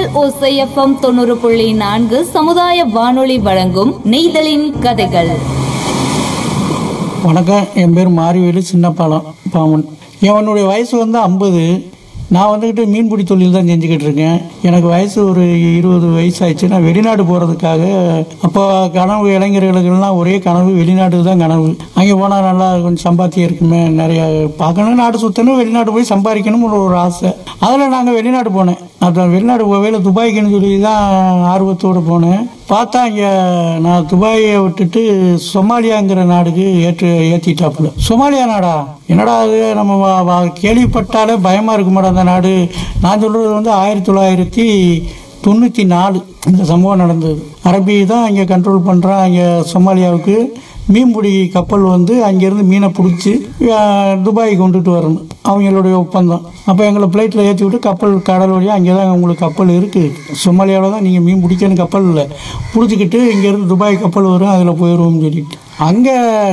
கடல் ஓசை எஃப்எம் தொண்ணூறு புள்ளி நான்கு சமுதாய வானொலி வழங்கும் நெய்தலின் கதைகள் வணக்கம் என் பேர் மாரிவேலு சின்னப்பாலம் பாமன் என்னுடைய வயசு வந்து ஐம்பது நான் வந்துக்கிட்டு மீன்பிடி தொழில் தான் செஞ்சுக்கிட்டு இருக்கேன் எனக்கு வயசு ஒரு இருபது வயசு ஆயிடுச்சு நான் வெளிநாடு போகிறதுக்காக அப்போ கனவு இளைஞர்களுக்கெல்லாம் ஒரே கனவு வெளிநாடு தான் கனவு அங்கே போனால் நல்லா கொஞ்சம் சம்பாத்தியம் இருக்குமே நிறையா பார்க்கணும் நாடு சுற்றணும் வெளிநாடு போய் சம்பாதிக்கணும்னு ஒரு ஆசை அதில் நாங்கள் வெளிநாடு போனேன் அப்புறம் வெளிநாடு போவேல துபாய்க்குன்னு சொல்லி தான் ஆர்வத்தோடு போனேன் பார்த்தா இங்கே நான் துபாயை விட்டுட்டு சொமாலியாங்கிற நாடுக்கு ஏற்று ஏற்றிட்டாப்புல சொமாலியா நாடா என்னடா அது நம்ம வ- வ- கேள்விப்பட்டாலே பயமாக இருக்குமாடா அந்த நாடு நான் சொல்கிறது வந்து ஆயிரத்தி தொள்ளாயிரத்தி தொண்ணூற்றி நாலு இந்த சம்பவம் நடந்தது அரபி தான் அங்கே கண்ட்ரோல் பண்ணுறான் அங்கே சொமாலியாவுக்கு மீன்பிடி கப்பல் வந்து அங்கேருந்து மீனை பிடிச்சி துபாய் கொண்டுட்டு வரணும் அவங்களுடைய ஒப்பந்தம் அப்போ எங்களை ஃப்ளைட்டில் ஏற்றி விட்டு கப்பல் கடல் வழியாக அங்கே தான் உங்களுக்கு கப்பல் இருக்குது சொமாலியாவில் தான் நீங்கள் மீன் பிடிக்கணும் கப்பல் இல்லை பிடிச்சிக்கிட்டு இங்கேருந்து துபாய் கப்பல் வரும் அதில் போயிடுவோம்னு சொல்லிட்டு அங்கே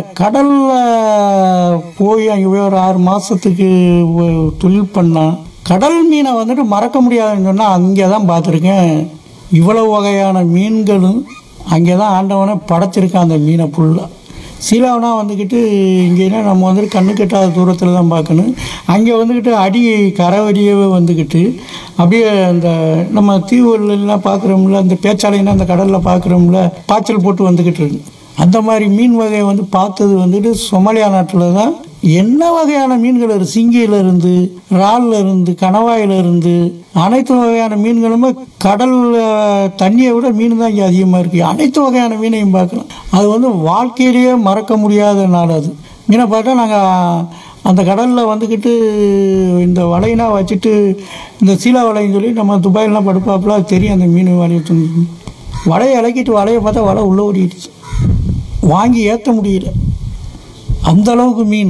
கடலில் போய் அங்கே போய் ஒரு ஆறு மாதத்துக்கு தொழில் பண்ணால் கடல் மீனை வந்துட்டு மறக்க முடியாதுன்னு சொன்னால் அங்கே தான் பார்த்துருக்கேன் இவ்வளவு வகையான மீன்களும் அங்கே தான் ஆண்டவனை படைச்சிருக்கான் அந்த மீனை ஃபுல்லாக சீலாவனா வந்துக்கிட்டு இங்கேனா நம்ம வந்துட்டு கண்ணு கெட்டாத தூரத்தில் தான் பார்க்கணும் அங்கே வந்துக்கிட்டு அடி கரவடியவே வந்துக்கிட்டு அப்படியே அந்த நம்ம தீவுலாம் பார்க்குறோம்ல அந்த பேச்சாலைன்னா அந்த கடலில் பார்க்குறோம்ல பாய்ச்சல் போட்டு வந்துக்கிட்டு இருக்கு அந்த மாதிரி மீன் வகையை வந்து பார்த்தது வந்துட்டு சொமாலியா நாட்டில் தான் என்ன வகையான மீன்கள் இருக்கு சிங்கியில இருந்து இறால்ல இருந்து கணவாயில இருந்து அனைத்து வகையான மீன்களுமே கடல் அஹ், தண்ணியை விட மீன் தான் இங்கே அதிகமாக இருக்கு அனைத்து வகையான மீனையும் பார்க்கலாம் அது வந்து வாழ்க்கையிலேயே மறக்க முடியாத நாள் அது மீனை பார்த்தா நாங்கள் அந்த கடலில் வந்துக்கிட்டு இந்த வலையினா வச்சுட்டு இந்த சீலா வலைன்னு சொல்லி நம்ம துபாயிலலாம் படுப்பாப்புல அது தெரியும் அந்த மீன் வலையை துணி வலையை இலக்கிட்டு வலையை பார்த்தா வலை உள்ளே ஓடிடுச்சு வாங்கி ஏற்ற முடியல அந்த அளவுக்கு மீன்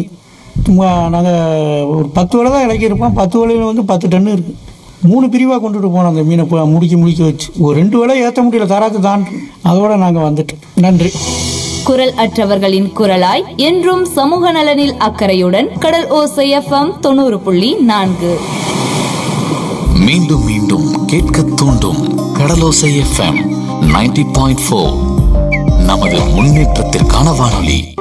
நாங்கள் ஒரு பத்து வலை தான் இலக்கியிருப்போம் பத்து வலையில் வந்து பத்து டன்னு இருக்குது மூணு பிரிவாக கொண்டுட்டு போனோம் அந்த மீனை போ- முடிக்க முடிக்க வச்சு ஒரு ரெண்டு வலை ஏற்ற முடியல தராத்து தான் அதோட நாங்கள் வந்துட்டோம் நன்றி குரல் அற்றவர்களின் குரலாய் என்றும் சமூக நலனில் அக்கறையுடன் கடல் ஓசை எஃப்எம் தொண்ணூறு புள்ளி நான்கு மீண்டும் மீண்டும் கேட்க தூண்டும் Kadalosai FM ninety point four நமது முன்னேற்றத்திற்கான வானொலி